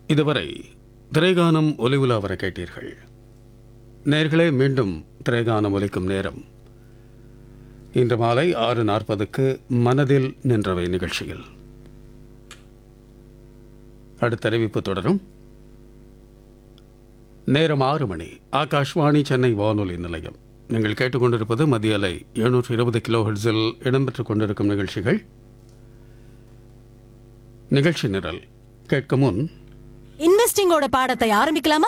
இதுவரை திரைகானம் ஒலிவுலா வர கேட்டீர்கள் நேர்களே மீண்டும் திரைகானம் ஒலிக்கும் நேரம் இன்று மாலை ஆறு நாற்பதுக்கு மனதில் நின்றவை நிகழ்ச்சியில் அடுத்த அறிவிப்பு தொடரும் நேரம் ஆறு மணி ஆகாஷ்வாணி சென்னை வானொலி நிலையம் நீங்கள் கேட்டுக்கொண்டிருப்பது மத்திய அலை எழுநூற்று இருபது கிலோ ஹெர்ட்ஸில் இடம்பெற்றுக் கொண்டிருக்கும் நிகழ்ச்சிகள் நிகழ்ச்சி நிரல் கேட்க முன் இன்வெஸ்டிங்கோட பாடத்தை ஆரம்பிக்கலாமா